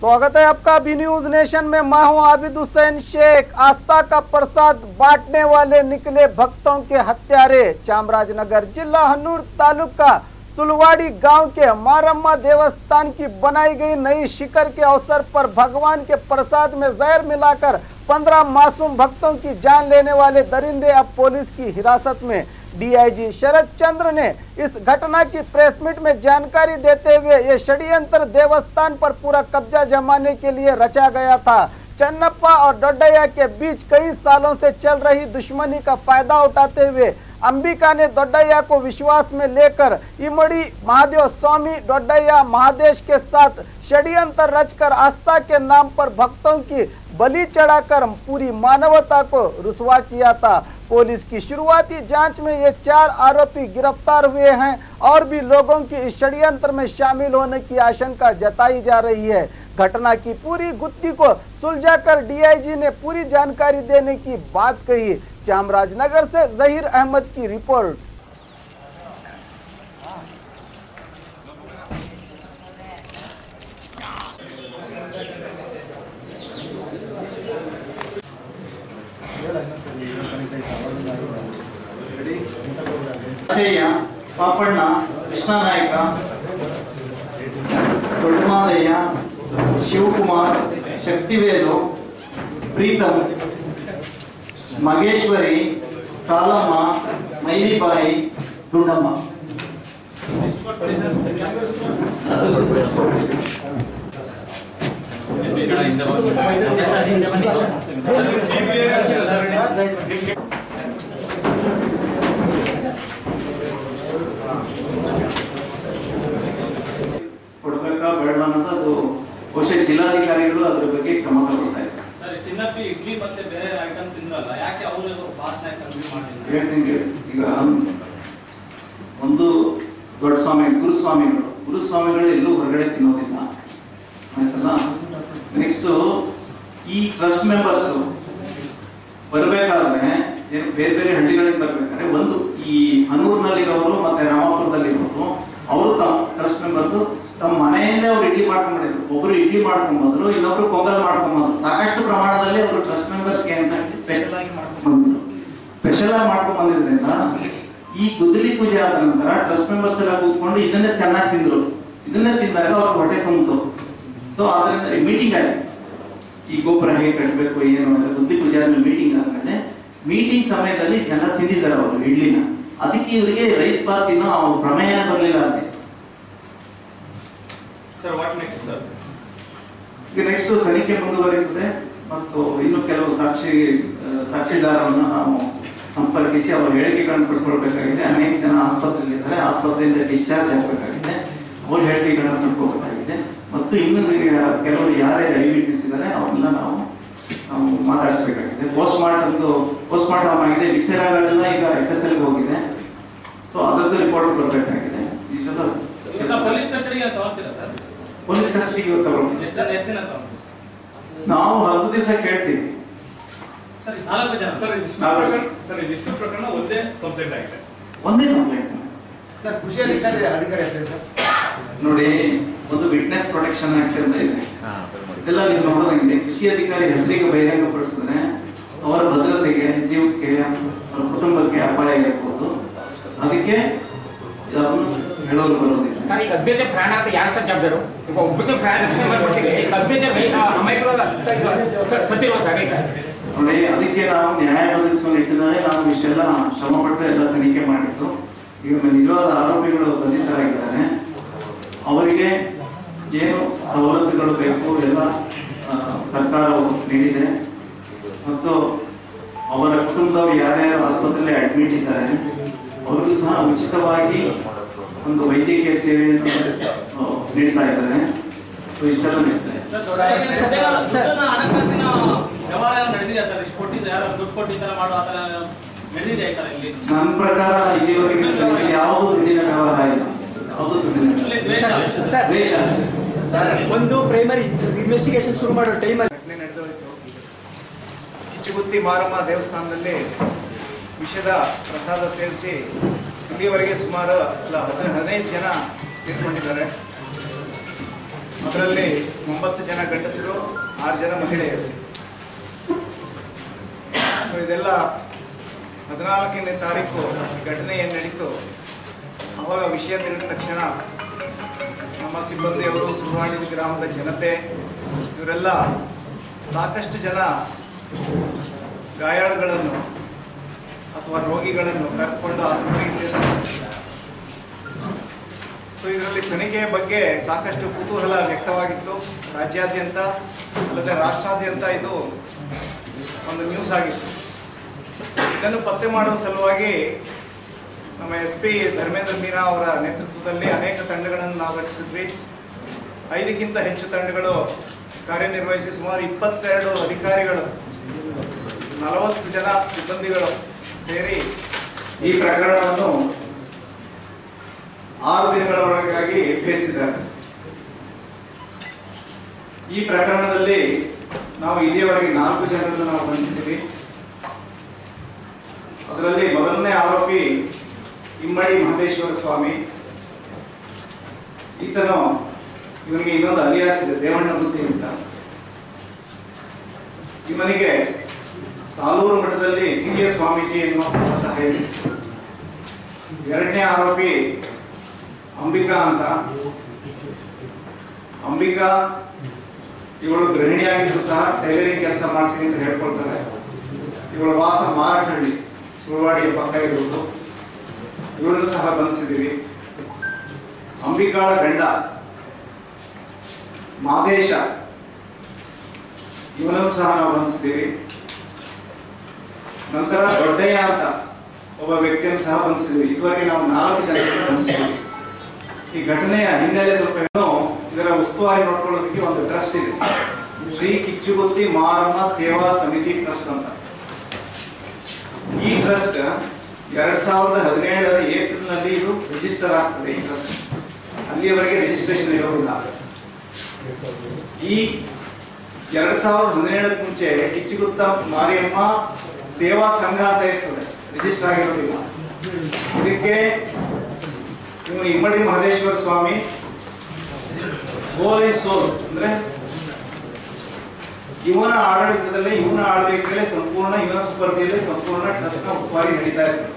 स्वागत है आपका बी न्यूज नेशन में मैं हूं आबिद हुसैन शेख आस्था का प्रसाद बांटने वाले निकले भक्तों के हत्यारे चामराजनगर जिला हनूर तालुका सुलवाड़ी गांव के मारम्मा देवस्थान की बनाई गई नई शिखर के अवसर पर भगवान के प्रसाद में जहर मिलाकर पंद्रह मासूम भक्तों की जान लेने वाले दरिंदे अब पुलिस की हिरासत में डीआईजी शरद चंद्र ने इस घटना की प्रेस मीट में जानकारी देते हुए ये षड्यंत्र देवस्थान पर पूरा कब्जा जमाने के लिए रचा गया था चन्नप्पा और डोडैया के बीच कई सालों से चल रही दुश्मनी का फायदा उठाते हुए अंबिका ने दोड्डैया को विश्वास में लेकर इमड़ी महादेव स्वामी डोड्डैया महादेश के साथ षड्यंत्र रचकर आस्था के नाम पर भक्तों की बलि चढ़ाकर पूरी मानवता को रुसवा किया था पुलिस की शुरुआती जांच में ये चार आरोपी गिरफ्तार हुए हैं और भी लोगों की इस षड्यंत्र में शामिल होने की आशंका जताई जा रही है घटना की पूरी गुत्थी को सुलझाकर डीआईजी ने पूरी जानकारी देने की बात कही चामराजनगर से जहीर अहमद की रिपोर्ट ಅಚ್ಚಯ್ಯ ಪಾಪಣ್ಣ ಕೃಷ್ಣನಾಯಕ ದೊಡ್ಡಮಾದಯ್ಯ ಶಿವಕುಮಾರ್ ಶಕ್ತಿವೇಲು ಪ್ರೀತಮ್ ಮಗೇಶ್ವರಿ ಸಾಲಮ್ಮ ಮೈಲಿಬಾಯಿ ದುಂಡಮ್ಮ ಕೊಡ್ಬೇಕಾ ಬೇಡ ಅನ್ನೋದು ಅದು ಬಹುಶಃ ಜಿಲ್ಲಾಧಿಕಾರಿಗಳು ಅದ್ರ ಬಗ್ಗೆ ಕ್ರಮ ತಗೊಳ್ತಾ ಇದ್ದಾರೆ ಸರಿ ಚಿನ್ನಪ್ಪಿ ಇಡ್ಲಿ ಮತ್ತೆ ಬೇರೆ ಐಟಮ್ ತಿಂದ್ರಲ್ಲ ಯಾಕೆ ಅವರು ಬಾಸ್ನ ಕಮ್ಮಿ ಮಾಡಿಲ್ಲ ಹೇಳ್ತೀನಿ ಕೇಳಿ. ಈಗ ಒಂದು ದೊಡ್ಡ ಸ್ವಾಮಿ ಗುರುಸ್ವಾಮಿಗಳು ಗುರುಸ್ವಾಮಿಗಳು ಎಲ್ಲೂ ಹೊರಗಡೆ ತಿನ್ನೋದಿಲ್ಲ ಆಯ್ತಲ್ಲ ನೆಕ್ಸ್ಟ್ ಈ ಟ್ರಸ್ಟ್ ಮೆಂಬರ್ಸ್ ಬರಬೇಕಾದ್ರೆ ಏನು ಬೇರೆ ಬೇರೆ ಹಳ್ಳಿಗಳಿಂದ ಬರ್ಬೇಕಾದ್ರೆ ಒಂದು ಈ ಹನೂರ್ನಲ್ಲಿರೋರು ಮತ್ತೆ ರಾಮಾಪುರದಲ್ಲಿರೋರು ಅವರು ತಮ್ಮ ಟ್ರಸ್ಟ್ ಮೆಂಬರ್ಸ್ ತಮ್ಮ ಮನೆಯಲ್ಲೇ ಅವ್ರು ಇಡ್ಲಿ ಮಾಡ್ಕೊಂಡ್ಬಿಟ್ಟಿದ್ರು ಒಬ್ರು ಇಡ್ಲಿ ಮಾಡ್ಕೊಂಡ್ಬಂದ್ರು ಇನ್ನೊಬ್ರು ಪೊಂಗಲ್ ಮಾಡ್ಕೊಂಡ್ಬಂದ್ರು ಸಾಕಷ್ಟು ಪ್ರಮಾಣದಲ್ಲಿ ಅವರು ಟ್ರಸ್ಟ್ ಮೆಂಬರ್ಸ್ಗೆ ಅಂತ ಸ್ಪೆಷಲ್ ಆಗಿ ಮಾಡ್ಕೊಂಡ್ಬಂದ್ರು ಸ್ಪೆಷಲ್ ಆಗಿ ಮಾಡ್ಕೊಂಡ್ ಬಂದಿದ್ರಿಂದ ಈ ಗುದ್ದಲಿ ಪೂಜೆ ಆದ ನಂತರ ಟ್ರಸ್ಟ್ ಮೆಂಬರ್ಸ್ ಎಲ್ಲ ಕೂತ್ಕೊಂಡು ಇದನ್ನೇ ಚೆನ್ನಾಗಿ ತಿಂದ್ರು ಇದನ್ನೇ ತಿಂದಾಗ ಅವ್ರ ಹೊಟ್ಟೆ ತುಂಬಿತು ಸೊ ಅದರಿಂದ ಮೀಟಿಂಗ್ ಆಯ್ತು ಈ ಗೋಪುರ ಹೇಗೆ ಕಟ್ಟಬೇಕು ಏನು ಅಂತ ಗುದ್ದಲಿ ಪೂಜೆ ಆದ್ಮೇಲೆ ಮೀಟಿಂಗ್ ಆದ್ಮೇಲೆ ಮೀಟಿಂಗ್ ಸಮಯದಲ್ಲಿ ಜನ ತಿಂದಿದ್ದಾರೆ ಅವರು ಇಡ್ಲಿನ ಅದಕ್ಕೆ ಇವರಿಗೆ ರೈಸ್ ಬಾತ್ ತಿನ್ನೋ ಅವ್ರ ಪ್ರಮೇಯನೇ ಬರಲಿಲ್ಲ ಅಂತೆ ಸರ್ ವಾಟ್ ನೆಕ್ಸ್ಟ್ ಸರ್ ಈಗ ನೆಕ್ಸ್ಟ್ ತನಿಖೆ ಮುಂದುವರಿಯುತ್ತದೆ ಮತ್ತು ಇನ್ನು ಕೆಲವು ಸಾಕ್ಷಿ ಆ, ಸಾಕ್ಷಿದಾರರನ್ನು ನಾವು ಸಂಪರ್ಕಿಸಿ ಅವರ ಹೇಳಿಕೆಗಳನ್ನು ಪಡ್ಕೊಳ್ಬೇಕಾಗಿದೆ ಅನೇಕ ಜನ ಆಸ್ಪತ್ರೆಯಲ್ಲಿದ್ದಾರೆ ಆಸ್ಪತ್ರೆಯಿಂದ ಡಿಸ್ಚಾರ್ಜ್ ಆಗಬೇಕಾಗಿದೆ ಅವ್ರ ಹೇಳಿಕೆಗಳನ್ನು ಪಡ್ಕೋಬೇಕಾಗಿದೆ ಮತ್ತು ಇನ್ನು ಈಗ ಕೆಲವರು ಯಾರ್ಯಾರು ಐ ವಿಟ್ನೆಸ್ ಇದ್ದಾರೆ ಅವರೆಲ್ಲ ನಾವು ನಾವು ಮಾತಾಡಿಸ್ಬೇಕಾಗಿದೆ ಪೋಸ್ಟ್ ಮಾರ್ಟಮ್ದು ಪೋಸ್ಟ್ ಮಾರ್ಟಮ್ ಆಗಿದೆ ವಿಸೇರಾಗಳೆಲ್ಲ ಈಗ ಎಫ್ ಎಸ್ ಎಲ್ಗೆ ಹೋಗಿದೆ ಸೊ ಅದರದ್ದು ರಿಪೋರ್ಟ್ ಬರಬೇಕಾಗಿದೆ ಇಷ್ಟೆಲ್ಲ ಈಗ ಪೊಲೀಸ್ ಕಸ್ಟಡಿಗೆ ತಗೊಂತೀರಾ ಸರ್ ಪೊಲೀಸ್ ಕಸ್ಟಡಿಗೆ ಇವತ್ತು ತಗೊಳ್ತೀವಿ ಎಷ್ಟು ಜನ ಎಷ್ಟು ದಿನ ತಗೊಂತೀರಾ ನಾವು ಹತ್ತು ದಿವಸ ಕೇಳ್ತೀವಿ ಸರಿ ನಾಲ್ಕು ಜನ ಸರ್ ಇದಿಷ್ಟು ಪ್ರಕರಣ ಸರ್ ಇದಿಷ್ಟು ಪ್ರಕರಣ ಒಂದೇ ಕಂಪ್ಲೇಂಟ್ ಆಗಿದೆ ಒಂದೇ ಕಂಪ್ಲೇಂಟ್ ಸರ್ ಖುಷಿ ಅಧಿಕಾರಿ ಅಧಿಕಾರಿ ಹೆಸರು ಸರ್ ನೋಡಿ ಒಂದು ವಿಟ್ನೆಸ್ ಪ್ರೊಟೆಕ್ಷನ್ ಆಕ್ಟ್ ಅಂತ ಇದೆ ಇದೆಲ್ಲ ನೀವು ನೋಡೋದಂಗಿದೆ ಕೃಷಿ ಅಧಿಕಾರಿ ಹೆಸರಿಗೆ ಬಹಿರಂಗಪಡಿಸಿದ್ರೆ ಅವರ ಭದ್ರತೆಗೆ ಜೀವಕ್ಕೆ ಅವರ ಕುಟುಂಬಕ್ಕೆ ಅಪಾಯ ಇರಬಹುದು ಅದಕ್ಕೆ ಅದನ್ನು ಹೇಳಲು ಬರೋದಿಲ್ಲ ಸರ್ ಈಗ ಅಭ್ಯರ್ಥಿ ಪ್ರಾಣ ಅಂತ ಯಾರು ಸರ್ ಜವಾಬ್ದಾರು ಈಗ ಒಬ್ಬರಿಗೆ ಪ್ರಾಣ ರಕ್ಷಣೆ ಮಾಡ್ಕೊಟ್ಟಿದೆ ಈಗ ಅಭ್ಯರ್ಥಿ ಮೈ ಅಮಾಯಕರಲ್ಲ ಸರ್ ಈಗ ಸರ್ ಸತ್ತಿರುವ ಸರ್ ಈಗ ನೋಡಿ ಅದಕ್ಕೆ ನಾವು ನ್ಯಾಯ ಒದಗಿಸುವ ನಿಟ್ಟಿನಲ್ಲಿ ನಾವು ಇಷ್ಟೆಲ್ಲ ಶ್ರಮಪಟ್ಟು ಎಲ್ಲ ತನಿಖೆ ಮಾಡಿದ್ದು ಈಗ ನಿಜವಾದ ಆರೋಪಿಗಳು ಬಂಧಿತರಾಗಿದ್ದಾರೆ ಅವರಿಗೆ ಏನು ಸವಲತ್ತುಗಳು ಬೇಕು ಎಲ್ಲ ಆ, ಸರ್ಕಾರವು ನೀಡಿದೆ ಮತ್ತು ಅವರ ಕುಟುಂಬದವರು ಯಾರ್ಯಾರು ಆಸ್ಪತ್ರೆಯಲ್ಲಿ ಅಡ್ಮಿಟ್ ಇದ್ದಾರೆ ಅವ್ರಿಗೂ ಸಹ ಉಚಿತವಾಗಿ ಒಂದು ವೈದ್ಯಕೀಯ ಸೇವೆಯನ್ನು ಆ, ನೀಡ್ತಾ ಇದ್ದಾರೆ ಸೊ ಇಷ್ಟೆಲ್ಲ ನೀಡ್ತಾ ಇದ್ದಾರೆ ದುಡ್ಡನ್ನ ಹಣಕಾಸಿನ ವ್ಯವಹಾರ ಏನೋ ನಡೆದಿದೆಯಾ ಸರ್ ಇಷ್ಟು ಕೊಟ್ಟಿದ್ದು ಯಾರು ದುಡ್ಡು ಕೊಟ್ಟಿದ್ದಾರ ಮಾಡೋ ಆ ಥರ ನಡೆದಿದೆ ಆಯ್ತಾ ಇಲ್ಲಿ ನನ್ನ ಪ್ರಕಾರ ಇಲ್ಲಿವರೆಗೆ ನನಗೆ ಯಾವುದೂ ದುಡ್ಡಿನ ವ್ಯವಹಾರ ಇಲ್ಲ ಯಾವುದೂ ದುಡ್ಡಿನ ಅಲ್ಲಿ ವ್ಯವಹಾರ ದ್ವೇಷ ಇಲ್ಲ. ಸರ್ ದ್ವೇಷ ಒಂದು ಪ್ರೈಮರಿ ಇನ್ವೆಸ್ಟಿಗೇಷನ್ ಶುರು ಮಾಡೋ ಟೈಮಲ್ಲಿ ಘಟನೆ ನಡೆದೋಯ್ತು ಕಿಚ್ಚುಗುತ್ತಿ ಮಾರಮ್ಮ ದೇವಸ್ಥಾನದಲ್ಲಿ ವಿಷದ ಪ್ರಸಾದ ಸೇವಿಸಿ ಇಲ್ಲಿವರೆಗೆ ಸುಮಾರು ಅಲ್ಲ ಹದಿನ ಹದಿನೈದು ಜನ ತೀರ್ಕೊಂಡಿದ್ದಾರೆ ಅದರಲ್ಲಿ ಒಂಬತ್ತು ಜನ ಗಂಡಸರು ಆರು ಜನ ಮಹಿಳೆಯರು ಸೊ ಇದೆಲ್ಲ ಹದಿನಾಲ್ಕನೇ ತಾರೀಕು ಘಟನೆ ಏನು ನಡೀತು ಅವಾಗ ವಿಷಯ ತಿಳಿದ ತಕ್ಷಣ ನಮ್ಮ ಸಿಬ್ಬಂದಿಯವರು ಸುರುವಾಡಿ ಗ್ರಾಮದ ಜನತೆ ಇವರೆಲ್ಲ ಸಾಕಷ್ಟು ಜನ ಗಾಯಾಳುಗಳನ್ನು ಅಥವಾ ರೋಗಿಗಳನ್ನು ಕರೆದುಕೊಂಡು ಆಸ್ಪತ್ರೆಗೆ ಸೇರಿಸಿದ್ದಾರೆ ಸೊ ಇದರಲ್ಲಿ ತನಿಖೆಯ ಬಗ್ಗೆ ಸಾಕಷ್ಟು ಕುತೂಹಲ ವ್ಯಕ್ತವಾಗಿತ್ತು ರಾಜ್ಯಾದ್ಯಂತ ಅಲ್ಲದೆ ರಾಷ್ಟ್ರಾದ್ಯಂತ ಇದು ಒಂದು ನ್ಯೂಸ್ ಆಗಿತ್ತು ಇದನ್ನು ಪತ್ತೆ ಮಾಡುವ ಸಲುವಾಗಿ ನಮ್ಮ ಎಸ್ ಪಿ ಧರ್ಮೇಂದ್ರ ಮೀನಾ ಅವರ ನೇತೃತ್ವದಲ್ಲಿ ಅನೇಕ ತಂಡಗಳನ್ನು ನಾವು ರಚಿಸಿದ್ವಿ ಐದಕ್ಕಿಂತ ಹೆಚ್ಚು ತಂಡಗಳು ಕಾರ್ಯನಿರ್ವಹಿಸಿ ಸುಮಾರು ಇಪ್ಪತ್ತೆರಡು ಅಧಿಕಾರಿಗಳು ನಲವತ್ತು ಜನ ಸಿಬ್ಬಂದಿಗಳು ಸೇರಿ ಈ ಪ್ರಕರಣವನ್ನು ಆರು ದಿನಗಳ ಒಳಗಾಗಿ ಭೇದಿಸಿದ್ದಾರೆ ಈ ಪ್ರಕರಣದಲ್ಲಿ ನಾವು ಇಲ್ಲಿಯವರೆಗೆ ನಾಲ್ಕು ಜನರನ್ನು ನಾವು ಬಂಧಿಸಿದ್ದೀವಿ ಅದರಲ್ಲಿ ಮೊದಲನೇ ಆರೋಪಿ ಇಮ್ಮಡಿ ಮಹದೇಶ್ವರ ಸ್ವಾಮಿ ಈತನು ಇವನಿಗೆ ಇನ್ನೊಂದು ಅಲಿಯಾಸ್ ಇದೆ ದೇವಣ್ಣ ಬುದ್ಧಿ ಅಂತ ಇವನಿಗೆ ಸಾಲೂರು ಮಠದಲ್ಲಿ ಹಿರಿಯ ಸ್ವಾಮೀಜಿ ಎನ್ನುವ ಸಹಾಯ ಇದೆ ಎರಡನೇ ಆರೋಪಿ ಅಂಬಿಕಾ ಅಂತ ಅಂಬಿಕಾ ಇವಳು ಗೃಹಿಣಿಯಾಗಿದ್ದು ಸಹ ಟೈಲರಿಂಗ್ ಕೆಲಸ ಮಾಡ್ತೀನಿ ಅಂತ ಹೇಳ್ಕೊಳ್ತಾರೆ ಇವಳ ವಾಸ ಮಾರಟಹಳ್ಳಿ ಸುಳ್ವಾಡಿಯ ಪಕ್ಕ ಇರುವುದು ಇವಳನ್ನು ಸಹ ಬಂಧಿಸಿದ್ದೀವಿ ಅಂಬಿಕಾಳ ಗಂಡ ಮಾದೇಶ ಇವನನ್ನು ಸಹ ನಾವು ಬಂಧಿಸಿದ್ದೀವಿ ನಂತರ ದೊಡ್ಡಯ್ಯ ಅಂತ ಒಬ್ಬ ವ್ಯಕ್ತಿಯನ್ನು ಸಹ ಬಂಧಿಸಿದ್ದೀವಿ ಇದುವರೆಗೆ ನಾವು ನಾಲ್ಕು ಜನರನ್ನು ಬಂಧಿಸಿದ್ದೀವಿ ಈ ಘಟನೆಯ ಹಿನ್ನೆಲೆ ಸ್ವಲ್ಪ ಏನು ಇದರ ಉಸ್ತುವಾರಿ ನೋಡ್ಕೊಳ್ಳೋದಕ್ಕೆ ಒಂದು ಟ್ರಸ್ಟ್ ಇದೆ ಶ್ರೀ ಕಿಚ್ಚುಗುತ್ತಿ ಮಾರಮ್ಮ ಸೇವಾ ಸಮಿತಿ ಟ್ರಸ್ಟ್ ಅಂತ ಈ ಟ್ರಸ್ಟ್ ಎರಡ್ ಸಾವಿರದ ಹದಿನೇಳರ ಏಪ್ರಿಲ್ ನಲ್ಲಿ ಇದು ರಿಜಿಸ್ಟರ್ ಆಗ್ತದೆ ಈ ಟ್ರಸ್ಟ್ ಅಲ್ಲಿಯವರೆಗೆ ರಿಜಿಸ್ಟ್ರೇಷನ್ ಇರೋದಿಲ್ಲ ಈ ಎರಡ್ ಸಾವಿರದ ಹದಿನೇಳಕ್ಕೆ ಮುಂಚೆ ಕಿಚ್ಚುಗುತ್ತ ಮಾರಿಯಮ್ಮ ಸೇವಾ ಸಂಘ ಅಂತ ಇರ್ತದೆ ರಿಜಿಸ್ಟರ್ ಆಗಿರೋದಿಲ್ಲ ಇದಕ್ಕೆ ಇವನು ಇಮ್ಮಡಿ ಮಹದೇಶ್ವರ ಸ್ವಾಮಿ ಸೋಲ್ ಇನ್ ಸೋಲ್ ಅಂದ್ರೆ ಇವನ ಆಡಳಿತದಲ್ಲೇ ಇವನ ಆಡಳಿತದಲ್ಲೇ ಸಂಪೂರ್ಣ ಇವನ ಸ್ಪರ್ಧೆಯಲ್ಲಿ ಸಂಪೂರ್ಣ ಟ್ರಸ್ಟ್ ನ ಉಸ್ತುವಾರಿ ನಡೀತಾ ಇದೆ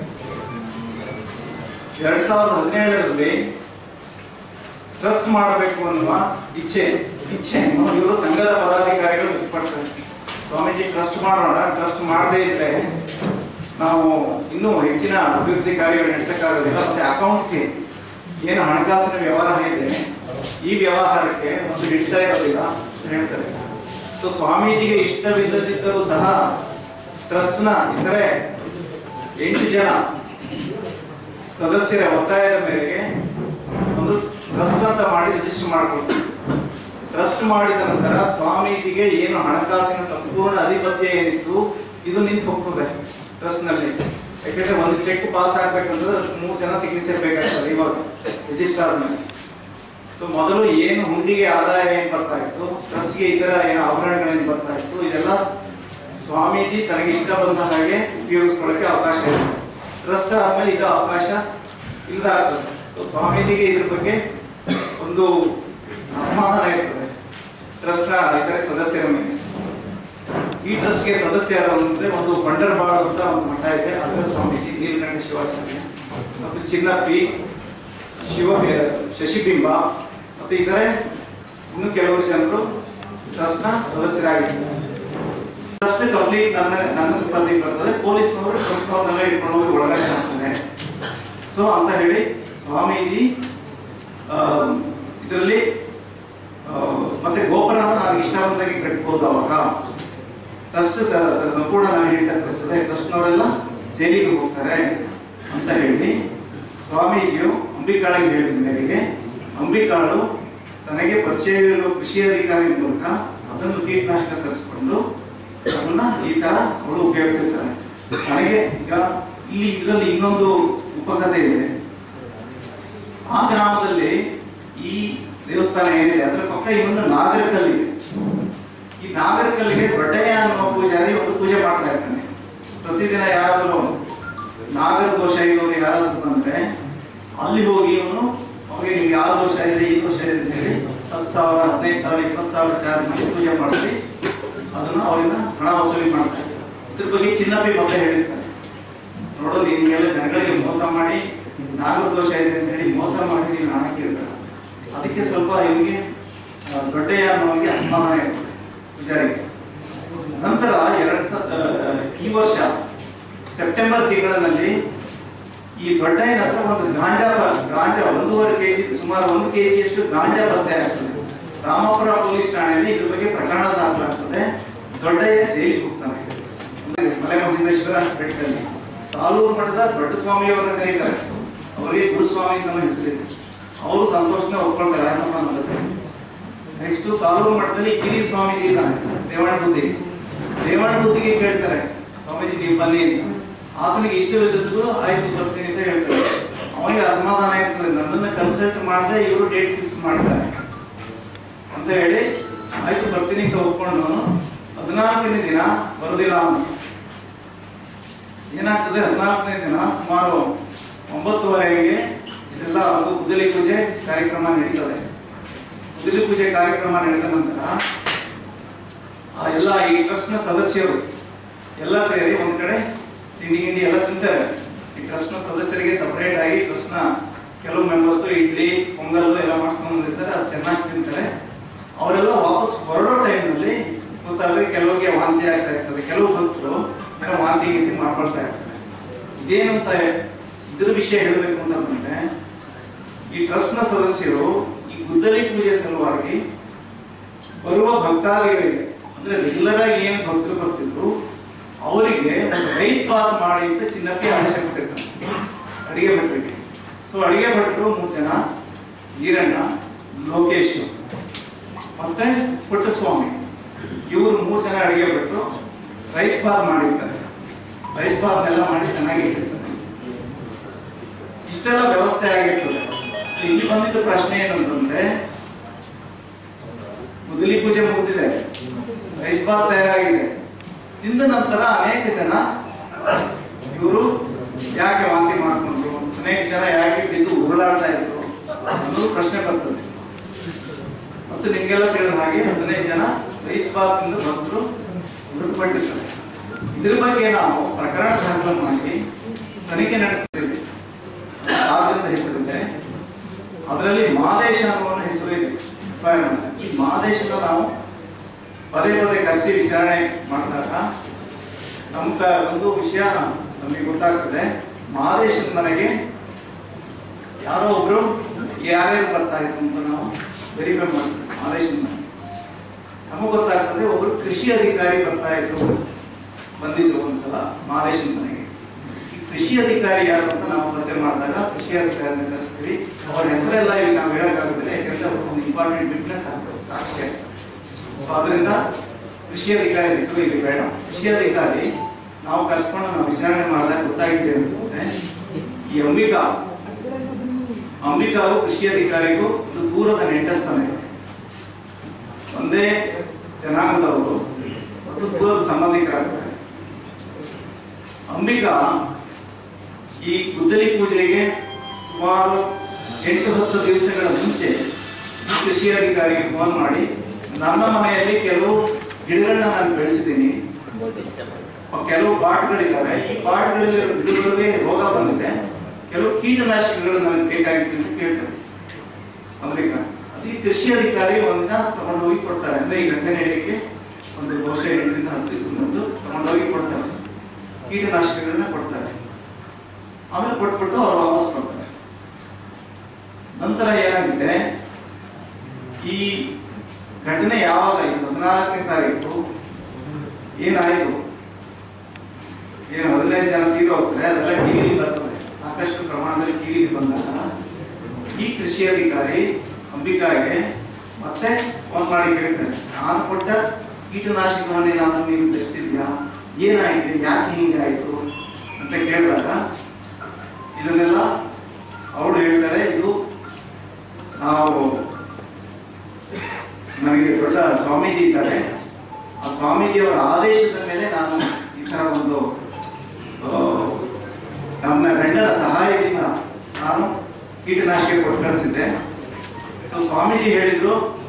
ಎರಡ್ ಸಾವಿರದ ಹದಿನೇಳರಲ್ಲಿ ಟ್ರಸ್ಟ್ ಮಾಡಬೇಕು ಅನ್ನುವ ಇಚ್ಛೆ ಇಚ್ಛೆಯನ್ನು ಇವರು ಸಂಘದ ಪದಾಧಿಕಾರಿಗಳು ವ್ಯಕ್ತಪಡಿಸ್ತಾರೆ ಸ್ವಾಮೀಜಿ ಟ್ರಸ್ಟ್ ಮಾಡೋಣ ಟ್ರಸ್ಟ್ ಮಾಡದೇ ಇದ್ರೆ ನಾವು ಇನ್ನೂ ಹೆಚ್ಚಿನ ಅಭಿವೃದ್ಧಿ ಕಾರ್ಯಗಳು ನಡೆಸಕ್ಕಾಗೋದಿಲ್ಲ ಮತ್ತೆ ಅಕೌಂಟ್ಗೆ ಏನು ಹಣಕಾಸಿನ ವ್ಯವಹಾರ ಇದೆ ಈ ವ್ಯವಹಾರಕ್ಕೆ ಒಂದು ಹಿಡಿತಾ ಇರೋದಿಲ್ಲ ಅಂತ ಹೇಳ್ತಾರೆ ಸೊ ಸ್ವಾಮೀಜಿಗೆ ಇಷ್ಟವಿಲ್ಲದಿದ್ದರೂ ಸಹ ಟ್ರಸ್ಟ್ನ ಇತರೆ ಎಂಟು ಜನ ಸದಸ್ಯರ ಒತ್ತಾಯದ ಮೇರೆಗೆ ಒಂದು ಟ್ರಸ್ಟ್ ಅಂತ ಮಾಡಿ ರಿಜಿಸ್ಟರ್ ಮಾಡಿಕೊಡ್ತಾರೆ ಟ್ರಸ್ಟ್ ಮಾಡಿದ ನಂತರ ಸ್ವಾಮೀಜಿಗೆ ಏನು ಹಣಕಾಸಿನ ಸಂಪೂರ್ಣ ಅಧಿಪತ್ಯ ಏನಿತ್ತು ಇದು ನಿಂತು ಹೋಗ್ತದೆ ಟ್ರಸ್ಟ್ ನಲ್ಲಿ ಯಾಕಂದ್ರೆ ಒಂದು ಚೆಕ್ ಪಾಸ್ ಆಗ್ಬೇಕಂದ್ರೆ ಅದಕ್ಕೆ ಮೂರು ಜನ ಸಿಗ್ನೇಚರ್ ಬೇಕಾಗ್ತದೆ ಇವಾಗ ರಿಜಿಸ್ಟರ್ ಆದ್ಮೇಲೆ ಸೊ ಮೊದಲು ಏನು ಹುಂಡಿಗೆ ಆದಾಯ ಏನ್ ಬರ್ತಾ ಇತ್ತು ಟ್ರಸ್ಟ್ಗೆ ಇತರ ಏನು ಆಭರಣಗಳೇನು ಬರ್ತಾ ಇತ್ತು ಇದೆಲ್ಲ ಸ್ವಾಮೀಜಿ ತನಗೆ ಇಷ್ಟ ಬಂದ ಹಾಗೆ ಉಪಯೋಗಿಸ್ಕೊಳ್ಳೋಕೆ ಅವಕಾಶ ಇದೆ ಟ್ರಸ್ಟ್ ಆದ್ಮೇಲೆ ಇದು ಅವಕಾಶ ಇಲ್ಲದ ಆಗ್ತದೆ ಸೊ ಸ್ವಾಮೀಜಿಗೆ ಇದ್ರ ಬಗ್ಗೆ ಒಂದು ಅಸಮಾಧಾನ ಇರ್ತದೆ ಟ್ರಸ್ಟ್ ನ ಇತರೆ ಸದಸ್ಯರ ಮೇಲೆ ಈ ಟ್ರಸ್ಟ್ಗೆ ಸದಸ್ಯರು ಅಂದ್ರೆ ಒಂದು ಬಂಡರ್ಬಾಳು ಅಂತ ಒಂದು ಮಠ ಇದೆ ಅದರ ಸ್ವಾಮೀಜಿ ನೀಲಕಂಠ ಶಿವಾಚಾರ್ಯ ಮತ್ತು ಚಿನ್ನಪ್ಪಿ ಶಿವ ಶಶಿಬಿಂಬ ಮತ್ತು ಇತರೆ ಇನ್ನು ಕೆಲವರು ಜನರು ಟ್ರಸ್ಟ್ ನ ಸದಸ್ಯರಾಗಿದ್ದಾರೆ ಟ್ರಸ್ಟ್ ಕಂಪ್ಲೀಟ್ ನನ್ನ ನನ್ನ ಸಿಬ್ಬಂದಿಗೆ ಬರ್ತದೆ ಪೊಲೀಸ್ನವರು ಟ್ರಸ್ಟ್ನವ್ರನ್ನೆಲ್ಲ ಇಟ್ಕೊಂಡು ಹೋಗಿ ಒಳಗಡೆ ಹಾಕ್ತಾರೆ ಸೊ ಅಂತ ಹೇಳಿ ಸ್ವಾಮೀಜಿ ಇದರಲ್ಲಿ ಮತ್ತೆ ಗೋಪುರನ ನಾನು ಇಷ್ಟ ಬಂದಾಗೆ ಕಟ್ಬೋದು ಅವಾಗ ಟ್ರಸ್ಟ್ ಸಂಪೂರ್ಣ ನಾನು ಹೇಳ್ತಕ್ಕಂಥದ್ದೇ ಟ್ರಸ್ಟ್ನವರೆಲ್ಲ ಜೈಲಿಗೆ ಹೋಗ್ತಾರೆ ಅಂತ ಹೇಳಿ ಸ್ವಾಮೀಜಿಯು ಅಂಬಿಕಾಳಿಗೆ ಹೇಳಿದ ಮೇರೆಗೆ ಅಂಬಿಕಾಳು ತನಗೆ ಪರಿಚಯವಿರುವ ಕೃಷಿ ಅಧಿಕಾರಿ ಮೂಲಕ ಅದನ್ನು ಕೀಟನಾಶಕ ತರಿಸ್ಕೊಂಡು ಅದನ್ನ ಈ ತರ ಅವಳು ಉಪಯೋಗಿಸಿರ್ತಾಳೆ ನನಗೆ ಈಗ ಇಲ್ಲಿ ಇದರಲ್ಲಿ ಇನ್ನೊಂದು ಉಪಕಥೆ ಇದೆ ಆ ಗ್ರಾಮದಲ್ಲಿ ಈ ದೇವಸ್ಥಾನ ಏನಿದೆ ಅದರ ಪಕ್ಕ ಇನ್ನೊಂದು ನಾಗರಕಲ್ಲಿದೆ ಈ ನಾಗರಕಲ್ಲಿಗೆ ದೊಡ್ಡಯ್ಯ ಅನ್ನುವ ಪೂಜಾರಿ ಒಂದು ಪೂಜೆ ಮಾಡ್ತಾ ಇರ್ತಾನೆ ಪ್ರತಿದಿನ ಯಾರಾದರೂ ನಾಗರ ದೋಷ ಇರೋರು ಯಾರಾದ್ರೂ ಬಂದ್ರೆ ಅಲ್ಲಿ ಹೋಗಿ ಇವನು ಅವ್ರಿಗೆ ನಿಮ್ಗೆ ಯಾವ ದೋಷ ಇದೆ ಈ ದೋಷ ಇದೆ ಅಂತ ಹೇಳಿ ಹತ್ತು ಸಾವಿರ ಹದಿನೈದು ಸಾವಿರ ಇಪ್ಪತ್ತು ಸಾವಿರ ಚಾರ್ಜ್ ಮಾಡಿ ಪೂಜೆ ಮಾಡಿಸಿ ಅದನ್ನು ಅವರಿಂದ ಹಣ ವಸೂಲಿ ಮಾಡ್ತಾರೆ ಇದ್ರ ಬಗ್ಗೆ ಚಿನ್ನಪ್ಪಿ ಮೊದಲೇ ಹೇಳಿರ್ತಾರೆ ನೋಡು ನಿಮಗೆಲ್ಲ ಜನಗಳಿಗೆ ಮೋಸ ಮಾಡಿ ನಾಗದೋಷ ಇದೆ ಅಂತ ಹೇಳಿ ಮೋಸ ಮಾಡಿ ನೀವು ಹಣ ಕೇಳ್ತಾರೆ ಅದಕ್ಕೆ ಸ್ವಲ್ಪ ಇವನಿಗೆ ಆ, ದೊಡ್ಡಯ್ಯ ಅನ್ನೋನಿಗೆ ಅಸಮಾಧಾನ ಇರ್ತದೆ ಪೂಜಾರಿಗೆ ನಂತರ ಎರಡ್ ಸ ಆ, ಈ ವರ್ಷ ಸೆಪ್ಟೆಂಬರ್ ತಿಂಗಳಿನಲ್ಲಿ ಈ ದೊಡ್ಡಯ್ಯನ ಹತ್ರ ಒಂದು ಗಾಂಜಾ ಬ- ಗಾಂಜಾ ಒಂದೂವರೆ ಕೆಜಿ ಸುಮಾರು ಒಂದು ಕೆಜಿಯಷ್ಟು ಗಾಂಜಾ ಪತ್ತೆ ಆಗ್ತದೆ ರಾಮಪುರ ಪೊಲೀಸ್ ಠಾಣೆಯಲ್ಲಿ ಇದ್ರ ಬಗ್ಗೆ ಪ್ರಕರಣ ದಾಖಲಾಗ್ತದೆ ದೊಡ್ಡಯ್ಯ ಜೈಲಿಗೆ ಹೋಗ್ತಾನೆ ಮಲೆ ಮಂಜುಂಡೇಶ್ವರ ಬೆಟ್ಟದಲ್ಲಿ ಸಾಲೂರು ಮಠದ ದೊಡ್ಡ ಸ್ವಾಮಿಯವರನ್ನ ಕರೀತಾರೆ ಅವರಿಗೆ ಗುರುಸ್ವಾಮಿ ಅಂತ ಹೆಸರಿದೆ ಅವರು ಸಂತೋಷನ ಒಪ್ಕೊಳ್ತಾರೆ ಯಾಕಪ್ಪ ಅಂದ್ರೆ ನೆಕ್ಸ್ಟ್ ಸಾಲೂರು ಮಠದಲ್ಲಿ ಗಿರಿ ಸ್ವಾಮೀಜಿ ಇದ್ದಾನೆ ದೇವಣ್ಣ ಬುದ್ಧಿ ದೇವಣ್ಣ ಬುದ್ಧಿಗೆ ಕೇಳ್ತಾರೆ ಸ್ವಾಮೀಜಿ ನೀವು ಬನ್ನಿ ಅಂತ ಆತನಿಗೆ ಇಷ್ಟವಿದ್ದದ್ದು ಆಯ್ತು ಬರ್ತೀನಿ ಅಂತ ಹೇಳ್ತಾರೆ ಅವನಿಗೆ ಅಸಮಾಧಾನ ಇರ್ತದೆ ನನ್ನನ್ನು ಕನ್ಸಲ್ಟ್ ಮಾಡದೆ ಇವರು ಡೇಟ್ ಫಿಕ್ಸ್ ಮಾಡ್ತಾರೆ ಅಂತ ಹೇಳಿ ಆಯ್ತು ಬರ್ತೀನಿ ಅಂತ ಒಪ್ಕೊಂಡು ನಾನು ಹದಿನಾಲ್ಕನೇ ದಿನ ಬರೋದಿಲ್ಲ ಅವನು ಏನಾಗ್ತದೆ ಹದಿನಾಲ್ಕನೇ ದಿನ ಸುಮಾರು ಒಂಬತ್ತುವರೆಗೆ ಇದೆಲ್ಲ ಒಂದು ಕುದಲಿ ಪೂಜೆ ಕಾರ್ಯಕ್ರಮ ನಡೀತದೆ ಕುದಲಿ ಪೂಜೆ ಕಾರ್ಯಕ್ರಮ ನಡೆದ ನಂತರ ಆ ಎಲ್ಲ ಈ ಟ್ರಸ್ಟ್ನ ಸದಸ್ಯರು ಎಲ್ಲ ಸೇರಿ ಒಂದ್ ಕಡೆ ತಿಂಡಿ ಗಿಂಡಿ ಎಲ್ಲ ತಿಂತಾರೆ ಈ ಟ್ರಸ್ಟ್ನ ಸದಸ್ಯರಿಗೆ ಸಪರೇಟ್ ಆಗಿ ಟ್ರಸ್ಟ್ನ ಕೆಲವು ಮೆಂಬರ್ಸ್ ಇಡ್ಲಿ ಪೊಂಗಲ್ ಎಲ್ಲ ಮಾಡ್ಸ್ಕೊಂಡ್ ಬಂದಿರ್ತಾರೆ ಅದು ಚೆನ್ನಾಗಿ ತಿಂತಾರೆ ಅವರೆಲ್ಲ ವಾಪಸ್ ಹೊರಡೋ ಟೈಮ್ನಲ್ಲಿ ಗೊತ್ತಾದ್ರೆ ಕೆಲವರಿಗೆ ವಾಂತಿ ಆಗ್ತಾ ಇರ್ತದೆ ಕೆಲವು ಭಕ್ತರು ಏನೋ ವಾಂತಿ ಗೀಂತಿ ಮಾಡ್ಕೊಳ್ತಾ ಇರ್ತಾರೆ ಇದೇನು ಅಂತ ಇದ್ರ ವಿಷಯ ಹೇಳಬೇಕು ಅಂತಂದ್ರೆ ಈ ಟ್ರಸ್ಟ್ನ ಸದಸ್ಯರು ಈ ಗುದ್ದಲಿ ಪೂಜೆ ಸಲುವಾಗಿ ಬರುವ ಭಕ್ತಾದಿಗಳಿಗೆ ಅಂದ್ರೆ ರೆಗ್ಯುಲರ್ ಆಗಿ ಏನು ಭಕ್ತರು ಬರ್ತಿದ್ರು ಅವರಿಗೆ ಒಂದು ರೈಸ್ ಬಾತ್ ಮಾಡಿ ಅಂತ ಚಿನ್ನಪ್ಪಿ ಆದೇಶ ಕೊಟ್ಟಿರ್ತಾರೆ ಅಡಿಗೆ ಭಟ್ರಿಗೆ ಸೊ ಅಡಿಗೆ ಭಟ್ರು ಮೂರು ಜನ ಈರಣ್ಣ ಲೋಕೇಶ್ ಮತ್ತೆ ಪುಟ್ಟಸ್ವಾಮಿ ಇವರು ಮೂರು ಜನ ಅಡಿಗೆ ಭಟ್ರು ರೈಸ್ ಬಾತ್ ಮಾಡಿರ್ತಾರೆ ರೈಸ್ ಬಾತ್ನೆಲ್ಲ ಮಾಡಿ ಚೆನ್ನಾಗಿ ಇಟ್ಟಿರ್ತಾರೆ ಇಷ್ಟೆಲ್ಲ ವ್ಯವಸ್ಥೆ ಆಗಿರ್ತದೆ So, ಇಲ್ಲಿ ಬಂದಿದ್ದ ಪ್ರಶ್ನೆ ಏನು ಅಂತಂದ್ರೆ ಮುದಲಿ ಪೂಜೆ ಮುಗಿದಿದೆ ರೈಸ್ ಬಾತ್ ತಯಾರಾಗಿದೆ ತಿಂದ ನಂತರ ಅನೇಕ ಜನ ಇವರು ಯಾಕೆ ವಾಂತಿ ಮಾಡ್ಕೊಂಡ್ರು ಅನೇಕ ಜನ ಯಾಕೆ ಬಿದ್ದು ಉರುಳಾಡ್ತಾ ಇದ್ರು ಅನ್ನೋದು ಪ್ರಶ್ನೆ ಬರ್ತದೆ ಮತ್ತು ನಿಮ್ಗೆಲ್ಲ ತಿಳಿದ ಹಾಗೆ ಹದಿನೈದು ಜನ ರೈಸ್ ಬಾತ್ ತಿಂದು ಭಕ್ತರು ಮೃತಪಟ್ಟಿದ್ದಾರೆ ಇದ್ರ ಬಗ್ಗೆ ನಾವು ಪ್ರಕರಣ ದಾಖಲು ಮಾಡಿ ತನಿಖೆ ನಡೆಸ್ತೀವಿ ರಾಜ್ ಅಂತ ಹೆಸರಿದೆ ಅದರಲ್ಲಿ ಮಾದೇಶ ಅನ್ನುವ ಹೆಸರು ಇದೆ FIR ಅಂತ. ಈ ಮಾದೇಶನ ನಾವು ಪದೇ ಪದೇ ಕರೆಸಿ ವಿಚಾರಣೆ ಮಾಡಿದಾಗ ನಮ್ಗ ಒಂದು ವಿಷಯ ನಮಗೆ ಗೊತ್ತಾಗ್ತದೆ ಮಾದೇಶನ ಮನೆಗೆ ಯಾರೋ ಒಬ್ರು ಯಾರ್ಯಾರು ಬರ್ತಾ ಇದ್ರು ಅಂತ ನಾವು ವೆರಿಫೈ ಮಾಡ್ತೀವಿ ಮಾದೇಶನ ಮನೆ ನಮಗೆ ಗೊತ್ತಾಗ್ತದೆ ಒಬ್ರು ಕೃಷಿ ಅಧಿಕಾರಿ ಬರ್ತಾ ಇದ್ರು ಬಂದಿದ್ರು ಒಂದ್ಸಲ ಮಾದೇಶನ ಮನೆಗೆ ಈ ಕೃಷಿ ಅಧಿಕಾರಿ ಯಾರು ಅಂತ ನಾವು ಪತ್ತೆ ಮಾಡಿದಾಗ ಕೃಷಿ ಅಧಿಕಾರಿನ ಕರೆಸ್ತೀವಿ ಅವ್ರ ಹೆಸರೆಲ್ಲ ಇಲ್ಲಿ ನಾವು ಹೇಳಕ್ಕಾಗೋದಿಲ್ಲ ಯಾಕಂದ್ರೆ ಅವರು ಒಂದು ಇಂಪಾರ್ಟೆಂಟ್ ವಿಟ್ನೆಸ್ ಆಗ್ತದೆ ಸಾಕ್ಷಿ ಆಗ್ತದೆ ಸೊ ಅದರಿಂದ ಕೃಷಿ ಅಧಿಕಾರಿ ಹೆಸರು ಇಲ್ಲಿ ಬೇಡ ಕೃಷಿ ಅಧಿಕಾರಿ ನಾವು ಕರೆಸ್ಕೊಂಡು ನಾವು ವಿಚಾರಣೆ ಮಾಡಿದಾಗ ಗೊತ್ತಾಗಿದೆ ಅಂತಂದ್ರೆ ಈ ಅಂಬಿಕಾ ಅಂಬಿಕಾವು ಕೃಷಿ ಅಧಿಕಾರಿಗೂ ಒಂದು ದೂರದ ನೆಂಟಸ್ಥಾನ ಇದೆ ಒಂದೇ ಜನಾಂಗದವರು ಮತ್ತು ದೂರದ ಸಂಬಂಧಿಕರಾಗ್ತಾರೆ ಅಂಬಿಕಾ ಈ ಕುದ್ದಲಿ ಪೂಜೆಗೆ ಸುಮಾರು ಎಂಟು ಹತ್ತು ದಿವಸಗಳ ಮುಂಚೆ ಈ ಕೃಷಿ ಅಧಿಕಾರಿಗೆ ಫೋನ್ ಮಾಡಿ ನನ್ನ ಮನೆಯಲ್ಲಿ ಕೆಲವು ಗಿಡಗಳನ್ನ ನಾನು ಬೆಳೆಸಿದ್ದೀನಿ ಕೆಲವು ಪಾಟ್ಗಳಿದ್ದಾವೆ ಈ ಪಾಟ್ಗಳಲ್ಲಿ ಗಿಡಗಳಿಗೆ ರೋಗ ಬಂದಿದೆ ಕೆಲವು ಕೀಟನಾಶಕಗಳು ನನಗೆ ಬೇಕಾಗಿತ್ತು ಅಂತ ಕೇಳ್ತಾರೆ ಅಮೆರಿಕ ಈ ಕೃಷಿ ಅಧಿಕಾರಿ ಒಂದಿನ ತಗೊಂಡು ಹೋಗಿ ಕೊಡ್ತಾರೆ ಅಂದ್ರೆ ಈ ಘಟನೆ ನಡೆಯಲಿಕ್ಕೆ ಒಂದು ಬಹುಶಃ ಎಂಟರಿಂದ ಹತ್ತು ದಿವಸ ಮೊದಲು ತಗೊಂಡು ಹೋಗಿ ಕೊಡ್ತಾರೆ ಕೀಟನಾಶಕಗಳನ್ನ ಕೊಡ್ತಾರೆ ಆಮೇಲೆ ಕೊಟ್ಬಿಟ್ಟು ಅವ್ರು ವಾಪಸ್ ಕೊಡ್ತಾರೆ ನಂತರ ಏನಾಗಿದೆ ಈ ಘಟನೆ ಯಾವಾಗ ಆಯ್ತು ಹದಿನಾಲ್ಕನೇ ತಾರೀಕು ಏನಾಯ್ತು ಏನು ಹದಿನೈದು ಜನ ತೀರಿ ಹೋಗ್ತಾರೆ ಅದೆಲ್ಲ ಟಿವಿ ಬರ್ತದೆ ಸಾಕಷ್ಟು ಪ್ರಮಾಣದಲ್ಲಿ ಟಿವಿ ಬಂದಾಗ ಈ ಕೃಷಿ ಅಧಿಕಾರಿ ಅಂಬಿಕಾಗೆ ಮತ್ತೆ ಫೋನ್ ಮಾಡಿ ಕೇಳ್ತಾರೆ ನಾನು ಕೊಟ್ಟ ಕೀಟನಾಶಕವನ್ನೇ ನಾನು ನೀವು ಬೆಳೆಸಿದ್ಯಾ ಏನಾಗಿದೆ ಯಾಕೆ ಹೀಗಾಯಿತು ಅಂತ ಕೇಳಿದಾಗ ಇದನ್ನೆಲ್ಲ ಅವಳು ಹೇಳ್ತಾರೆ ಇದು ನಾವು ನನಗೆ ದೊಡ್ಡ ಸ್ವಾಮೀಜಿ ಇದ್ದಾರೆ ಆ ಸ್ವಾಮೀಜಿಯವರ ಆದೇಶದ ಮೇಲೆ ನಾನು ಈ ಥರ ಒಂದು ಆ, ನಮ್ಮ ಗಂಡನ ಸಹಾಯದಿಂದ ನಾನು ಕೀಟನಾಶಕ ಕೊಟ್ಟು ಕಳಿಸಿದ್ದೆ ಸೊ ಸ್ವಾಮೀಜಿ ಹೇಳಿದ್ರು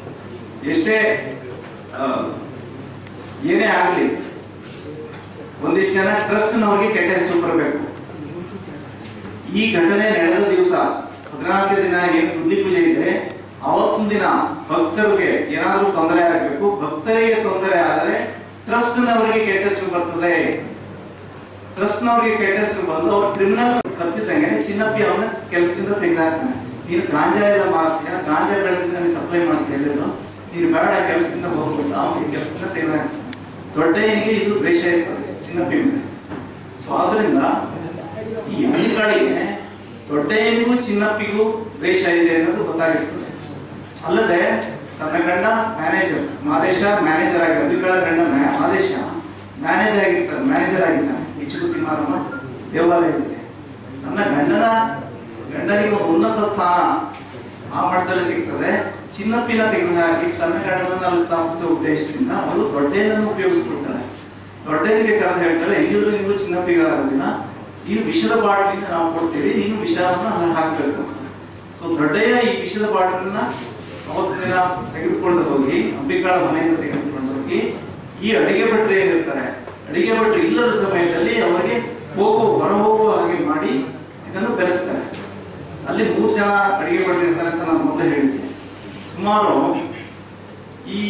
ಎಷ್ಟೇ ಆ, ಏನೇ ಆಗಲಿ ಒಂದಿಷ್ಟು ಜನ ಟ್ರಸ್ಟ್ನವರಿಗೆ ಕೆಟ್ಟ ಹೆಸರು ಬರಬೇಕು ಈ ಘಟನೆ ನಡೆದ ದಿವಸ ಹದಿನಾಲ್ಕು ದಿನ ಏನು ಬುದ್ಧಿ ಪೂಜೆ ಇದೆ ಅವತ್ತಿನ ದಿನ ಭಕ್ತರಿಗೆ ಏನಾದರೂ ತೊಂದರೆ ಆಗಬೇಕು ಭಕ್ತರಿಗೆ ತೊಂದರೆ ಆದರೆ ಟ್ರಸ್ಟ್ನವರಿಗೆ ಕೆಟ್ಟ ಹೆಸರು ಬರ್ತದೆ ಟ್ರಸ್ಟ್ನವರಿಗೆ ಕೆಟ್ಟ ಹೆಸರು ಬಂದು ಅವ್ರು ಕ್ರಿಮಿನಲ್ ಬರ್ತಿದ್ದಂಗೆ ಚಿನ್ನಪ್ಪಿ ಅವನ ಕೆಲಸದಿಂದ ತೆಗೆದಾಕ್ತಾನೆ ನೀನು ಗಾಂಜಾ ಎಲ್ಲ ಮಾಡ್ತೀಯ ಗಾಂಜಾ ಬೆಳೆದಿಂದ ಸಪ್ಲೈ ಮಾಡ್ತೀಯ ಎಲ್ಲರೂ ನೀನು ಬೇಡ ಕೆಲಸದಿಂದ ಹೋಗ್ಬೋದು ಅವನಿಗೆ ಕೆಲಸದಿಂದ ತೆಗೆದಾಕ್ತಾನೆ ದೊಡ್ಡಯ್ಯನಿಗೆ ಇದು ದ್ವೇಷ ಇರ್ತದೆ ಚಿನ್ನಪ್ಪಿ ಮೇಲೆ ಸೊ ಆದ್ರಿಂದ ಈ ಹಳ್ಳಿಗಳಿಗೆ ದೊಡ್ಡಯ್ಯನಿಗೂ ಚಿನ್ನಪ್ಪಿಗೂ ದ್ವೇಷ ಇದೆ ಅನ್ನೋದು ಗೊತ್ತಾಗಿರ್ತದೆ ಅಲ್ಲದೆ ತನ್ನ ಗಂಡ ಮ್ಯಾನೇಜರ್ ಮಾದೇಶ ಮ್ಯಾನೇಜರ್ ಆಗಿ ಅಭಿಗಳ ಗಂಡ ಮ್ಯಾ- ಮಾದೇಶ ಮ್ಯಾನೇಜರ್ ಆಗಿರ್ತಾರೆ ಮ್ಯಾನೇಜರ್ ಆಗಿದ್ದಾನೆ ಇಚುಗುತ್ತಿ ಮಾರಮ್ಮ ದೇವಾಲಯದಲ್ಲಿ ನನ್ನ ಗಂಡನ ಗಂಡನಿಗೆ ಒಂದು ಉನ್ನತ ಸ್ಥಾನ ಆ ಮಟ್ಟದಲ್ಲಿ ಸಿಗ್ತದೆ ಚಿನ್ನಪ್ಪಿನ ತೆಗೆದುಹಾಕಿ ತನ್ನ ಗಂಡನನ್ನು ಅಲ್ಲಿ ಸ್ಥಾಪಿಸುವ ಉದ್ದೇಶದಿಂದ ಅವಳು ದೊಡ್ಡೇನನ್ನು ಉಪಯೋಗಿಸ್ಕೊಳ್ತಾಳೆ ದೊಡ್ಡೇನಿಗೆ ಕರೆದು ಹೇಳ್ತಾಳೆ ಎಲ್ಲಿದ್ರು ನೀವು ಚಿನ್ನಪ್ಪಿಗೆ ಆಗೋದಿಲ್ಲ ನೀನು ವಿಷದ ಬಾಟಲಿನ ನಾವು ಕೊಡ್ತೀವಿ ನೀನು ವಿಷವನ್ನು ಅಲ್ಲಿ ಹಾಕಬೇಕು ಸೊ ದೊಡ್ಡಯ್ಯ ಈ ವಿಷದ ಬಾಟಲನ್ನ ಅವತ್ತು ದಿನ ತೆಗೆದುಕೊಂಡು ಹೋಗಿ ಅಂಬಿಕಾಳ ಮನೆಯಿಂದ ತೆಗೆದುಕೊಂಡು ಹೋಗಿ ಈ ಅಡಿಗೆ ಭಟ್ರು ಏನಿರ್ತಾರೆ ಅಡಿಗೆ ಭಟ್ರು ಇಲ್ಲದ ಸಮಯದಲ್ಲಿ ಅವರಿಗೆ ಹೋಗೋ ಹೊರ ಹೋಗುವ ಹಾಗೆ ಮಾಡಿ ಇದನ್ನು ಬೆರೆಸ್ತಾರೆ ಅಲ್ಲಿ ಮೂರು ಜನ ಅಡಿಗೆ ಭಟ್ರು ಇರ್ತಾರೆ ಅಂತ ನಾನು ಮೊದಲೇ ಹೇಳಿದ್ದೆ ಸುಮಾರು ಈ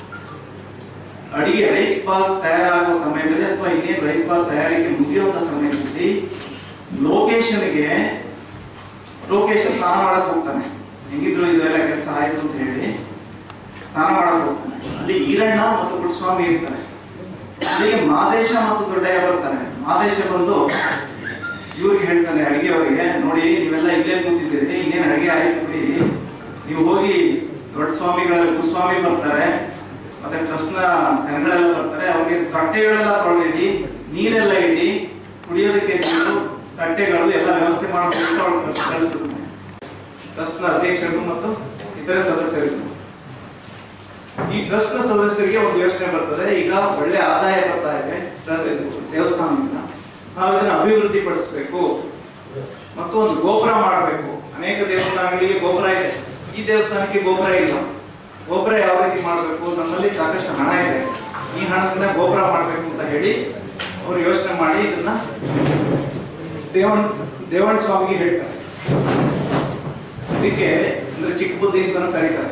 ಅಡಿಗೆ ರೈಸ್ ಬಾತ್ ತಯಾರಾಗುವ ಸಮಯದಲ್ಲಿ ಅಥವಾ ಇನ್ನೇನು ರೈಸ್ ಬಾತ್ ತಯಾರಿಕೆ ಮುಗಿಯುವಂತ ಸಮಯದಲ್ಲಿ ಲೊಕೇಶನ್ಗೆ ಲೊಕೇಶನ್ ಸ್ನಾನ ಮಾಡಕ್ ಹೋಗ್ತಾನೆ ಹೆಂಗಿದ್ರು ಇದೆಲ್ಲ ಕೆಲಸ ಆಯ್ತು ಅಂತ ಹೇಳಿ ಸ್ನಾನ ಮಾಡಕ್ ಹೋಗ್ತಾನೆ ಅಲ್ಲಿ ಈರಣ್ಣ ಮತ್ತು ಪುಟ್ಟಸ್ವಾಮಿ ಇರ್ತಾರೆ ಅಲ್ಲಿಗೆ ಮಾದೇಶ ಮತ್ತು ದೊಡ್ಡಯ್ಯ ಬರ್ತಾರೆ ಮಾದೇಶ ಬಂದು ಇವ್ರಿಗೆ ಹೇಳ್ತಾನೆ ಅಡಿಗೆಯವರಿಗೆ ನೋಡಿ ನೀವೆಲ್ಲ ಇಲ್ಲೇ ಕೂತಿದ್ದೀರಿ ಇನ್ನೇನು ಅಡಿಗೆ ಆಯ್ತು ಬಿಡಿ ನೀವು ಹೋಗಿ ದೊಡ್ಡ ಸ್ವಾಮಿಗಳಲ್ಲಿ ಕುಸ್ವಾಮಿ ಬರ್ತಾರೆ ಮತ್ತೆ ಟ್ರಸ್ಟ್ನ ಜನಗಳೆಲ್ಲ ಬರ್ತಾರೆ ಅವ್ರಿಗೆ ತಟ್ಟೆಗಳೆಲ್ಲ ತೊಳೆದಿಡಿ ನೀರೆಲ್ಲ ಇಡಿ ಕುಡಿಯೋದಕ್ಕೆ ನೀರು ತಟ್ಟೆಗಳು ಎಲ್ಲ ವ್ಯವಸ್ಥೆ ಮಾಡ್ಕೊಂಡು ಅವ್ರು ಕಳಿಸ್ಬಿಡ್ತಾನೆ ಟ್ರಸ್ಟ್ನ ಅಧ್ಯಕ್ಷರು ಮತ್ತು ಇತರೆ ಸದಸ್ಯರಿಗೂ ಈ ಟ್ರಸ್ಟ್ ನ ಸದಸ್ಯರಿಗೆ ಒಂದು ಯೋಚನೆ ಬರ್ತದೆ ಈಗ ಒಳ್ಳೆ ಆದಾಯ ಬರ್ತಾ ಇದೆ ಟ್ರ- ಇದು ದೇವಸ್ಥಾನದಿಂದ ನಾವು ಇದನ್ನ ಅಭಿವೃದ್ಧಿ ಪಡಿಸಬೇಕು ಮತ್ತು ಒಂದು ಗೋಪುರ ಮಾಡಬೇಕು ಅನೇಕ ದೇವಸ್ಥಾನಗಳಿಗೆ ಗೋಪುರ ಇದೆ ಈ ದೇವಸ್ಥಾನಕ್ಕೆ ಗೋಪುರ ಇಲ್ಲ ಗೋಪುರ ಯಾವ ರೀತಿ ಮಾಡಬೇಕು ನಮ್ಮಲ್ಲಿ ಸಾಕಷ್ಟು ಹಣ ಇದೆ ಈ ಹಣದಿಂದ ಗೋಪುರ ಮಾಡಬೇಕು ಅಂತ ಹೇಳಿ ಅವರು ಯೋಚನೆ ಮಾಡಿ ಇದನ್ನ ದೇವಣ್ ದೇವಣ್ಣ ಸ್ವಾಮಿಗೆ ಹೇಳ್ತಾರೆ ಇದಕ್ಕೆ ಅಂದ್ರೆ ಚಿಕ್ಕ ಬುದ್ಧಿ ಅಂತಾನು ಕರೀತಾರೆ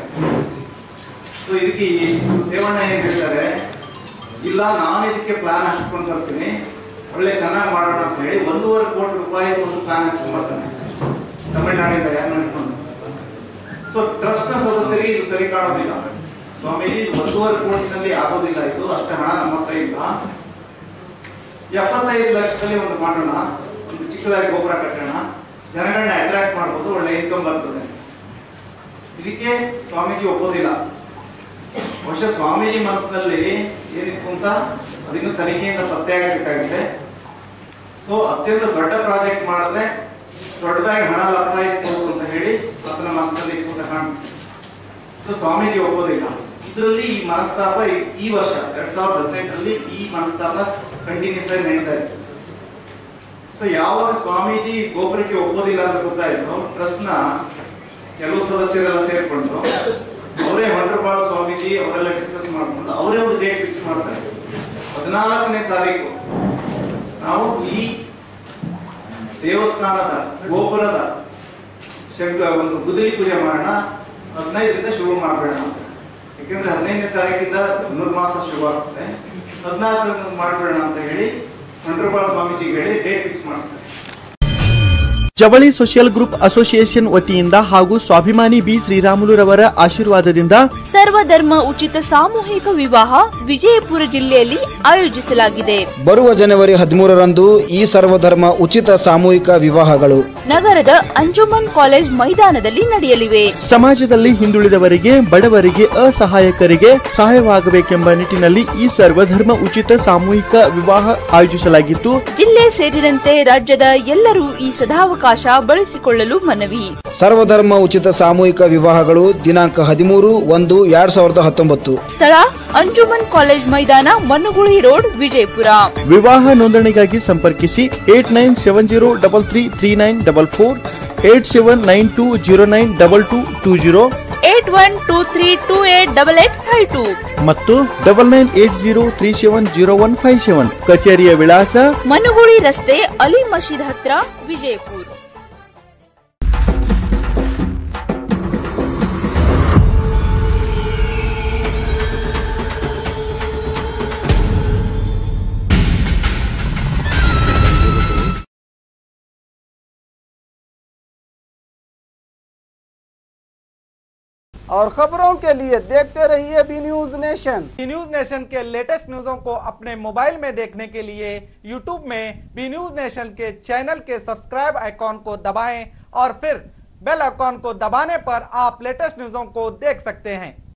ಸೊ ಇದಕ್ಕೆ ಈ ದೇವಣ್ಣ ಏನ್ ಹೇಳ್ತಾರೆ ಇಲ್ಲ ನಾನು ಇದಕ್ಕೆ ಪ್ಲಾನ್ ಹಾಕ್ಸ್ಕೊಂಡು ಬರ್ತೀನಿ ಒಳ್ಳೆ ಚೆನ್ನಾಗಿ ಮಾಡೋಣ ಅಂತ ಹೇಳಿ ಒಂದೂವರೆ ಕೋಟಿ ರೂಪಾಯಿ ಒಂದು ಪ್ಲಾನ್ ಹಾಕ್ಸ್ಕೊಂಡು ಬರ್ತಾನೆ ತಮಿಳ್ನಾಡಿಂದ ಯಾರನ್ನ ಇಟ್ಕೊಂಡು ಸೊ ಟ್ರಸ್ಟ್ ನ ಸದಸ್ಯರಿಗೆ ಇದು ಸರಿ ಕಾಣೋದಿಲ್ಲ ಸ್ವಾಮೀಜಿ ಇದು ಒಂದೂವರೆ ಕೋಟಿನಲ್ಲಿ ಆಗೋದಿಲ್ಲ ಇದು ಅಷ್ಟು ಹಣ ನಮ್ಮ ಹತ್ರ ಇಲ್ಲ ಎಪ್ಪತ್ತೈದು ಲಕ್ಷದಲ್ಲಿ ಒಂದು ಮಾಡೋಣ ಒಂದು ಚಿಕ್ಕದಾಗಿ ಗೋಪುರ ಕಟ್ಟೋಣ ಜನಗಳನ್ನ ಅಟ್ರಾಕ್ಟ್ ಮಾಡ್ಬೋದು ಒಳ್ಳೆ ಇನ್ಕಮ್ ಬರ್ತದೆ ಇದಕ್ಕೆ ಸ್ವಾಮೀಜಿ ಒಪ್ಪೋದಿಲ್ಲ ಬಹುಶಃ ಸ್ವಾಮೀಜಿ ಮನಸ್ಸಿನಲ್ಲಿ ಏನಿತ್ತು ಅಂತ ಅದನ್ನು ತನಿಖೆಯಿಂದ ಪತ್ತೆ ಆಗಬೇಕಾಗಿದೆ ಸೊ ಅತ್ಯಂತ ದೊಡ್ಡ ಪ್ರಾಜೆಕ್ಟ್ ಮಾಡಿದ್ರೆ ದೊಡ್ಡದಾಗಿ ಹಣ ಲಭಾಯಿಸಬಹುದು ಅಂತ ಹೇಳಿ ಆತನ ಮನಸ್ಸಿನಲ್ಲಿ ಇತ್ತು ಅಂತ ಕಾಣುತ್ತೆ ಸೊ ಸ್ವಾಮೀಜಿ ಒಪ್ಪೋದಿಲ್ಲ ಇದರಲ್ಲಿ ಈ ಮನಸ್ತಾಪ ಈ- ಈ ವರ್ಷ ಎರಡ್ ಸಾವಿರದ ಹದಿನೆಂಟರಲ್ಲಿ ಈ ಮನಸ್ತಾಪ ಕಂಟಿನ್ಯೂಸ್ ಆಗಿ ನಡೀತಾ ಇತ್ತು ಸೊ ಯಾವಾಗ ಸ್ವಾಮೀಜಿ ಗೋಪುರಕ್ಕೆ ಒಪ್ಪೋದಿಲ್ಲ ಅಂತ ಗೊತ್ತಾಯ್ತು ಟ್ರಸ್ಟ್ ನ ಕೆಲವು ಸದಸ್ಯರೆಲ್ಲ ಸೇರ್ಕೊಂಡು ಅವರೇ ಹೊಂಡ್ರಪಾಳ ಸ್ವಾಮೀಜಿ ಅವರೆಲ್ಲ ಡಿಸ್ಕಸ್ ಮಾಡ್ಕೊಂಡು ಅವರೇ ಒಂದು ಡೇಟ್ ಫಿಕ್ಸ್ ಮಾಡ್ತಾರೆ ಹದಿನಾಲ್ಕನೇ ತಾರೀಕು ನಾವು ಈ ದೇವಸ್ಥಾನದ ಗೋಪುರದ ಶಂಕ ಒಂದು ಗುದಿರಿ ಪೂಜೆ ಮಾಡೋಣ ಹದಿನೈದರಿಂದ ಶುರು ಮಾಡಬೇಡ ಅಂತ ಯಾಕೆಂದ್ರೆ ಹದಿನೈದನೇ ತಾರೀಕಿಂದ ಧನುರ್ಮಾಸ ಶುರು ಆಗುತ್ತೆ ಹದಿನಾಲ್ಕರಿಂದ ಮಾಡಬೇಡ ಅಂತ ಹೇಳಿ ಹೊಂಡ್ರಪಾಳ ಸ್ವಾಮೀಜಿಗೆ ಹೇಳಿ ಡೇಟ್ ಫಿಕ್ಸ್ ಮಾಡಿಸ್ತಾರೆ ಜವಳಿ ಸೋಷಿಯಲ್ ಗ್ರೂಪ್ ಅಸೋಸಿಯೇಷನ್ ವತಿಯಿಂದ ಹಾಗೂ ಸ್ವಾಭಿಮಾನಿ ಬಿ ಶ್ರೀರಾಮುಲುರವರ ಆಶೀರ್ವಾದದಿಂದ ಸರ್ವಧರ್ಮ ಉಚಿತ ಸಾಮೂಹಿಕ ವಿವಾಹ ವಿಜಯಪುರ ಜಿಲ್ಲೆಯಲ್ಲಿ ಆಯೋಜಿಸಲಾಗಿದೆ ಬರುವ ಜನವರಿ ಹದಿಮೂರರಂದು ಈ ಸರ್ವಧರ್ಮ ಉಚಿತ ಸಾಮೂಹಿಕ ವಿವಾಹಗಳು ನಗರದ ಅಂಜುಮನ್ ಕಾಲೇಜ್ ಮೈದಾನದಲ್ಲಿ ನಡೆಯಲಿವೆ ಸಮಾಜದಲ್ಲಿ ಹಿಂದುಳಿದವರಿಗೆ ಬಡವರಿಗೆ ಅಸಹಾಯಕರಿಗೆ ಸಹಾಯವಾಗಬೇಕೆಂಬ ನಿಟ್ಟಿನಲ್ಲಿ ಈ ಸರ್ವಧರ್ಮ ಉಚಿತ ಸಾಮೂಹಿಕ ವಿವಾಹ ಆಯೋಜಿಸಲಾಗಿತ್ತು ಜಿಲ್ಲೆ ಸೇರಿದಂತೆ ರಾಜ್ಯದ ಎಲ್ಲರೂ ಈ ಸದಾವಕಾಶ ಬಳಸಿಕೊಳ್ಳಲು ಮನವಿ ಸರ್ವಧರ್ಮ ಉಚಿತ ಸಾಮೂಹಿಕ ವಿವಾಹಗಳು ದಿನಾಂಕ ಹದಿಮೂರು ಒಂದು ಎರಡ್ ಸಾವಿರದ ಹತ್ತೊಂಬತ್ತು ಸ್ಥಳ ಅಂಜುಮನ್ ಕಾಲೇಜ್ ಮೈದಾನ ಮನ್ನುಗುಳಿ ರೋಡ್ ವಿಜಯಪುರ ವಿವಾಹ ನೋಂದಣಿಗಾಗಿ ಸಂಪರ್ಕಿಸಿ eight nine seven zero double three three nine double four eight seven nine two zero nine double two two zero eight eight one two three two eight double eight five two ಮತ್ತು double nine eight zero three seven zero one five seven ಕಚೇರಿಯ ವಿಳಾಸ ಮನುಗುಳಿ ರಸ್ತೆ ಅಲಿ ಮಸೀದ್ ಹತ್ರ ವಿಜಯಪುರ और खबरों के लिए देखते रहिए B News Nation B News Nation के लेटेस्ट न्यूजों को अपने मोबाइल में देखने के लिए यूट्यूब में बी न्यूज नेशन के चैनल के सब्सक्राइब आइकॉन को दबाएं और फिर बेल आइकॉन को दबाने पर आप लेटेस्ट न्यूजों को देख सकते हैं